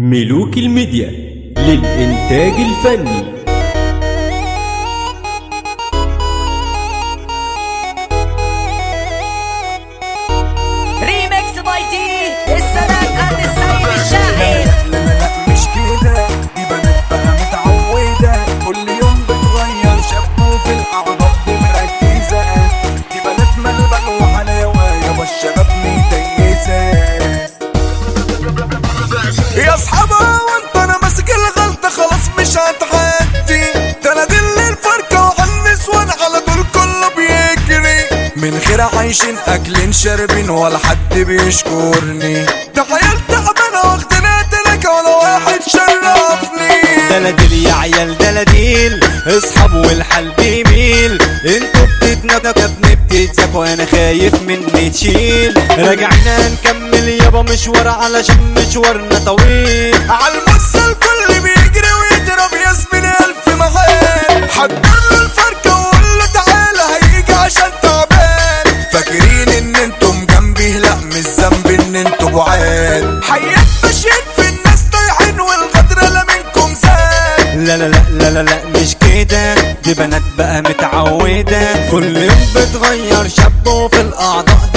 ملوك الميديا للإنتاج الفني ريمكس باي تي السلام قد السيد الشاعر لا لا لا مش كده دي بنات بقى متعودة كل يوم بتغير شاب في الأعضاء دي مركزة دي بنات ملبن وحلاوة يابا الشباب متيسة يا اصحابها وانت انا ماسك الغلطة خلاص مش هتعدي ده انا دل الفرقة وعلى النسوان على طول كله بيجري من غير عايشين اكلين شاربين ولا حد بيشكرني ده عيال تعبانة واخدنا تلاكة ولا واحد شرفني دلاديل يا عيال دلاديل اصحاب والحال بيميل انتوا بتتنكوا بنبتتك وانا خايف مني تشيل راجعنا نكمل يابا مشوار علشان مشوارنا طويل عالمص الكل بيجري ويضرب ياسمين الف مهال حضر له الفركة وقول له تعالى هيجي عشان تعبان فاكرين ان انتم جنبي لا مش ذنبي ان انتوا بعاد حيات ماشيين في الناس طايحين والغدر لا منكم زاد لا لا لا لا لا, لا مش كده دي بنات بقى متعودة كل يوم بتغير شاب وفي الأعضاء دي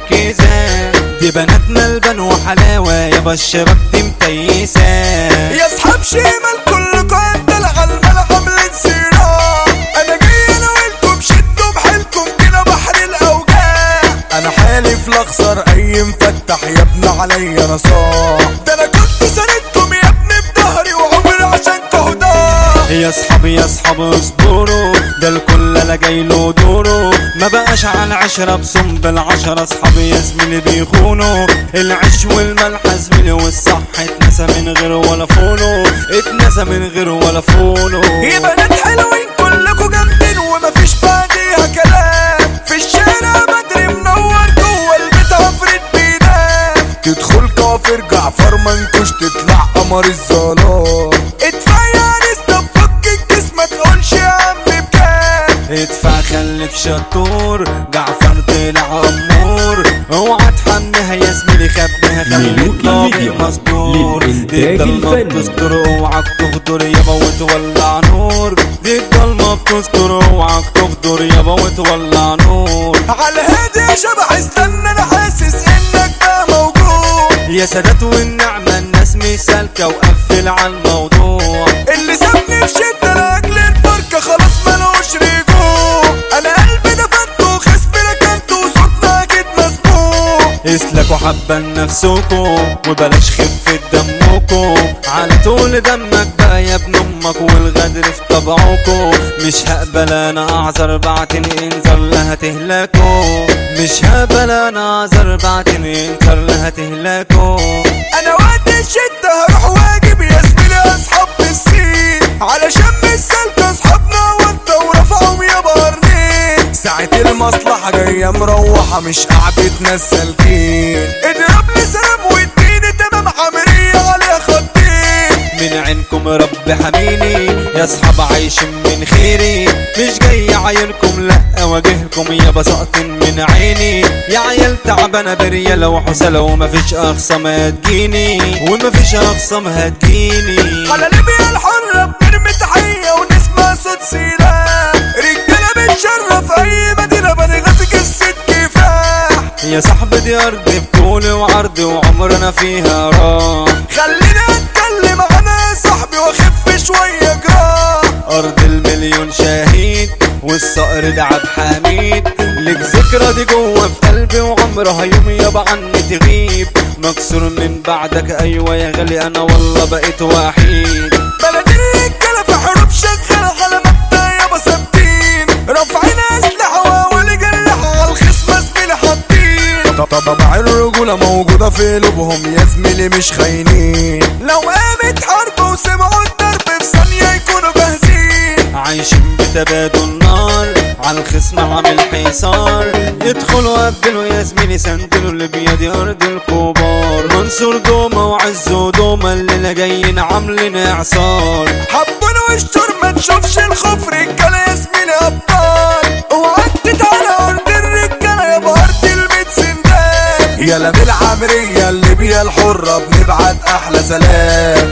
مركزة دي بنات ملبن وحلاوة يابا الشباب دي متيسة يا اصحاب شمال كلكم اندل على الملعب عاملين صراع انا جاي انا وانتم شدوا بحيلكم كده بحر الاوجاع انا حالف لاخسر اي مفتح يا ابن عليا انا صاح ده انا كنت ساندكم يا ابني بظهري وعمري عشان تهداه يا اصحابي يا اصحاب اصبروا ده الكل لا جاي له دوره ما بقاش على عشرة بصم بالعشرة اصحابي يا زميلي بيخونوا العيش والملح زميلي والصح اتنسى من غير ولا فولو اتنسى من غير ولا فولو يا بنات حلوين كلكم جامدين ومفيش بعديها كلام في الشارع بدري منور جوه البيت عفريت بينام تدخل كافر جعفر منكوش تطلع قمر الظلام ادفع يا ناس فك الكيس ما تقولش يا عم بكام ادفع خليك شطور جعفر طلع امور اوعى تحنها يا زميلي خبيها خليك ملوك طاغي الميديا مصدور للإنتاج دي الضلمة الفني. بتستر اوعك تغدر يابا وتولع نور دي الضلمة بتستر اوعك تغدر يابا وتولع نور على الهادي يا شبح استنى انا حاسس انك بقى موجود يا سادات والنعمة الناس مش سالكة وقفل على الموضوع اللي سابني في شدة لاجل الفركة خلاص ملوش رجوع انا قلبي دفنته وخصمي ركنته وصوتنا اكيد مسموع اسلكوا حبة لنفسكوا وبلاش خفة دمكوا على طول دمك بقى يا ابن امك والغدر في طبعكوا مش هقبل انا اعذر بعتن انذر لها تهلكوا مش هقبل انا اعذر بعتن انذر لها تهلكوا انا وقت الشدة هروح واجب يا زميلي اصحاب بالسين علشان مش سالكة اصحابنا وانت ورفعهم يا بارنين ساعة المصلحة جاية مروحة مش قعدة ناس سالكين اضرب لي سلام واديني تمام عمرية عليها خطين من عينكم رب حميني يا اصحاب عايشين من خيري مش جاي عايلكم لا اواجهكم يا بساط من عيني يا عيال تعبانه بريالة وحسلة ومفيش اخصام هتجيني ومفيش اخصام هتجيني على ليبيا الحرة بنرمي تحية ونسمع صوت سلاح رجالة بتشرف أي مدينة بنغازي قصة كفاح يا صاحبي دي ارض بطول وعرض وعمرنا فيها راح خليني أتكلم أنا يا صاحبي وأخف شوية جراح ارض المليون شهيد والصقر ده عبد حميد لك ذكرى دي جوه في قلبي وعمرها يوم يابا عني تغيب مكسور من بعدك ايوه يا غالي انا والله بقيت وحيد بلد الرجالة في حروب شغالة على مبدأ يابا ثابتين رافعين أسلحة وأولي جرحة على الخصم زميلي حاطين طبع الرجولة موجودة في قلوبهم يا زميلي مش خاينين لو قامت حرب وسمعوا الضرب في ثانية يكونوا جاهزين عايشين بتبادل نار على الخصم عامل حصار يدخلوا قبلوا يا زميلي سندلوا اللي بيدي ارض الكبار منصور دومة وعز ودومة اللي جايين عاملين اعصار حبنا واشتر ما تشوفش الخوف رجالة يا زميلي أبطال اوعك تتعالى أرض الرجالة يا بارد الميت سندان يا لام العمرية اللي بيها الحرة بنبعت أحلى سلام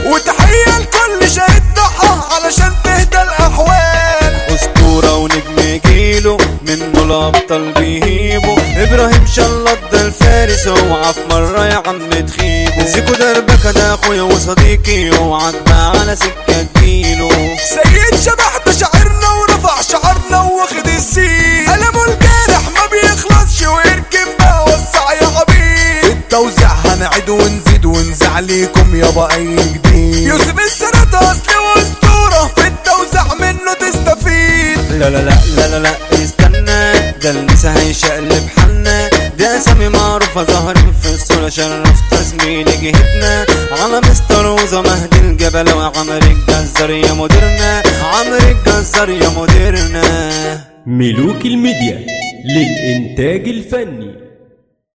الابطال بيهيبوا ابراهيم شلط ده الفارس اوعى في مره يا عم تخيبه زيكو دربكه ده اخويا وصديقي اوعك بقى على سكه تجيله سيد شبح ده شاعرنا ورفع شعرنا واخد السين قلمه الجارح ما بيخلصش ويركب بقى وسع يا حبيب في التوزيع هنعيد ونزيد ونزع ليكم يابا اي جديد يوسف السنة اصلي واسطورة في التوزيع منه تستفيد لا لا لا لا لا لا استنى ده المسا هيشقلب حالنا ده اسامي معروفة ظاهرين في الصورة شرفت زميلي جهتنا على مستر وزا مهدي الجبل وعمر الجزار يا مديرنا عمر الجزار يا مديرنا ملوك الميديا للإنتاج الفني